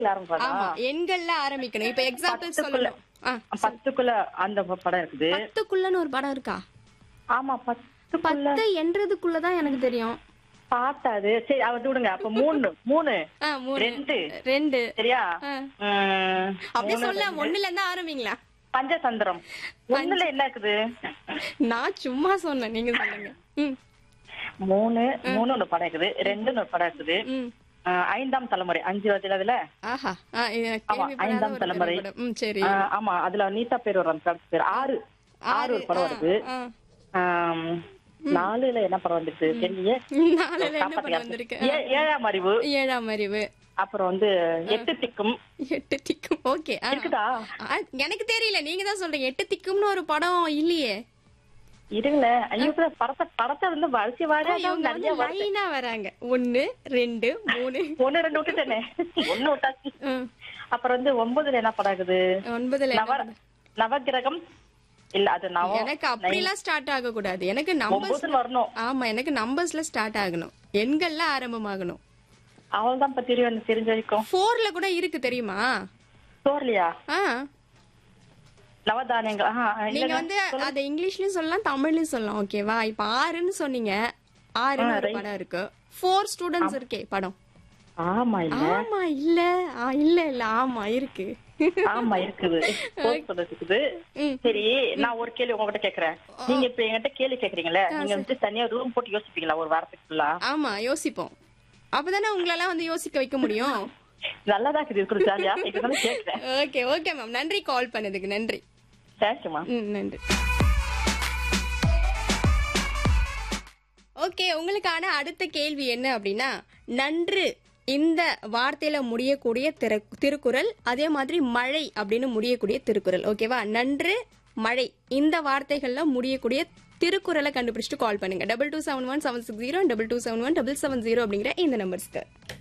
ஆரம்பிப்பாரா ஆமா எண்கள்ல ஆரம்பிக்கணும் இப்ப எக்ஸாம்பிள் சொல்லணும் ஆ, பத்துக்குள்ள அந்த படம் இருக்குது பத்துக்குள்ளன்னு ஒரு படம் இருக்கா ஆமா பத்துக்குள்ள பத்து என்றதுக்குள்ளதான் எனக்கு தெரியும் பார்த்தாது சரி அவ விடுங்க அப்ப மூணு மூணு ஆ, மூணு ரெண்டு ரெண்டு சரியா ஆ. உம், அப்படியே சொல்ல ஒண்ணுல இருந்து ஆரம்பிங்களா பஞ்சதந்திரம் ஒண்ணுல என்ன இருக்குது நான் சும்மா சொன்னேன் நீங்க சொல்லுங்க ம் மூணு மூணு ஒரு படம் இருக்குது ரெண்டுன்னு ஒரு படம் இருக்குது ம் ஆஹ் ஐந்தாம் தலைமுறை அஞ்சு வருதுல அதுல ஆஹா ஆ, இது ஆமா, கேள்விப்படாத ஐந்தாம் ஒரு தலைமுறை. திரைப்படம். ம் சரி ஆஹ் ஆமா அதுல நீதா பேர் வரும் அந்த படத்துக்கு பேர் ஆறு ஆறு ஒரு படம் வருது ஆ, ஆம், நாலுல என்ன படம் வந்துச்சு தெரியலையே நாலுல என்ன படம் வந்திருக்கு ஏ- ஏழாம் அறிவு ஏழாம் அறிவு அப்புறம் வந்து எட்டு திக்கும் எட்டு திக்கும் ஓகே இருக்குதா எனக்கு தெரியல நீங்க தான் சொல்றீங்க எட்டு திக்கும்னு ஒரு படம் இல்லையே இருங்கள ஐயோ இப்ப படத்தை படத்தை வந்து வரிசை வாரியா இவங்க நிறைய வந்து லைனா வராங்க ஒண்ணு ரெண்டு மூணு ஒண்ணு ரெண்டு விட்டுட்டேனே ஒண்ணு விட்டாச்சு ம். அப்புறம் வந்து ஒன்பதுல என்ன படம் இருக்குது ஒன்பதுல என்ன நவ நவகிரகம் இல்ல அது நவ எனக்கு அப்படிலாம் ஸ்டார்ட் ஆக கூடாது எனக்கு நம்பர்ஸ் ஒன்பதுன்னு வரணும் ஆமா எனக்கு நம்பர்ஸ்ல ஸ்டார்ட் ஆகணும் எண்கள்ல ஆரம்பமாகணும் அவள்தான் இப்ப தெரியும் எனக்கு தெரிஞ்ச வரைக்கும் ஃபோர்ல கூட இருக்கு தெரியுமா சோர்லியா ஆ நவதானியங்கள் ஆஹா, நீங்க இல்லைங்க. வந்து அத இங்கிலீஷ்லயும் சொல்லலாம் தமிழ்லயும் சொல்லலாம் ஓகேவா இப்ப ஆறுன்னு சொன்னீங்க ஆறுன்னு ஒரு படம் இருக்கு ஃபோர் ஸ்டூடெண்ட்ஸ் இருக்கே படம் ஆமா இல்ல ஆமா இல்ல ஆ, இல்ல இல்ல ஆமா இருக்கு ஆமா இருக்குது போஸ்ட் சொல்றது இருக்குது ம். சரி நான் ஒரு கேள்வி உங்ககிட்ட கேக்குறேன் நீங்க இப்ப என்கிட்ட கேள்வி கேக்குறீங்கல்ல நீங்க வந்து தனியா ரூம் போட்டு யோசிப்பீங்களா ஒரு வாரத்துக்கு ஃபுல்லா ஆமா யோசிப்போம் அப்பதானே உங்களெல்லாம் வந்து யோசிக்க வைக்க முடியும் நல்லாதான் இருக்குது இருக்கிறது ஜாலியா இதுதான் கேக்குறேன் ஓகே ஓகே மேம் நன்றி கால் பண்ணதுக்கு நன்றி தேங்க்யூமா ம் நன்றி ஓகே உங்களுக்கான அடுத்த கேள்வி என்ன அப்படின்னா நன்று இந்த வார்த்தையில முடியக்கூடிய திரு- திருக்குறள் அதே மாதிரி மழை அப்படின்னு முடியக்கூடிய திருக்குறள் ஓகேவா நன்று மழை இந்த வார்த்தைகள்ல முடியக்கூடிய திருக்குறளை கண்டுபிடிச்சிட்டு கால் பண்ணுங்க double two seven one seven six zero double two seven one double seven zero அப்படிங்கிற இந்த நம்பர்ஸ்க்கு